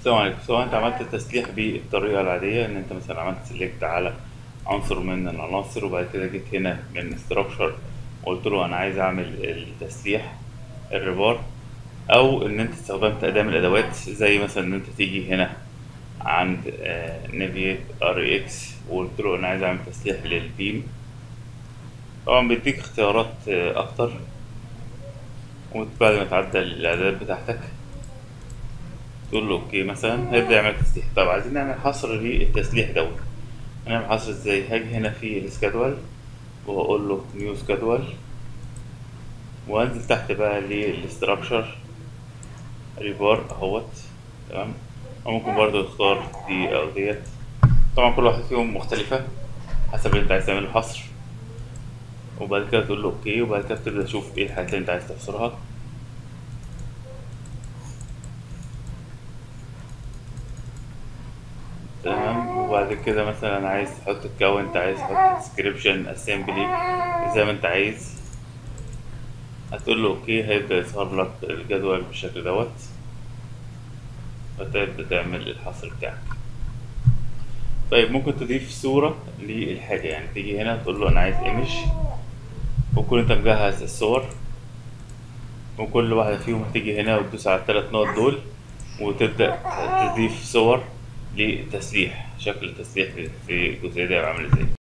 السلام عليكم سواء انت عملت التسليح بالطريقة العادية ان انت مثلا عملت سيلكت على عنصر من العناصر وبعد كده جيت هنا من structure وقلت له انا عايز اعمل التسليح الريبار او ان انت استخدمت اداة من الادوات زي مثلا ان انت تيجي هنا عند نافيت ار اكس وقلت له انا عايز اعمل تسليح للبيم طبعا بيديك اختيارات آه، اكتر وبعد ما تعدل الاعدادات بتاعتك تقول له اوكي مثلا هيبدا يعمل تسليح طب عايزين نعمل حصر للتسليح دوت هنعمل حصر ازاي هاجي هنا في السكادول واقول له نيو سكادول وانزل تحت بقى للاستراكشر ريبار اهوت تمام او ممكن برضو تختار دي او ديت طبعا كل واحد فيهم مختلفة حسب اللي انت عايز تعمله حصر وبعد كده تقول له اوكي وبعد كده تبدأ تشوف ايه الحاجات اللي انت عايز تحصرها تمام وبعد كده مثلا عايز تحط الكاونت عايز تحط ديسكريبشن اسامبلي زي ما انت عايز هتقول له اوكي هيبدأ يظهر لك الجدول بالشكل دوت فتبدأ تعمل الحصر بتاعك طيب ممكن تضيف صورة للحاجة يعني تيجي هنا تقول له أنا عايز ايمج وكل أنت مجهز الصور وكل واحدة فيهم هتيجي هنا وتدوس على التلات نقط دول وتبدأ تضيف صور لتسليح شكل التسليح في الجزئية دي عامل ازاي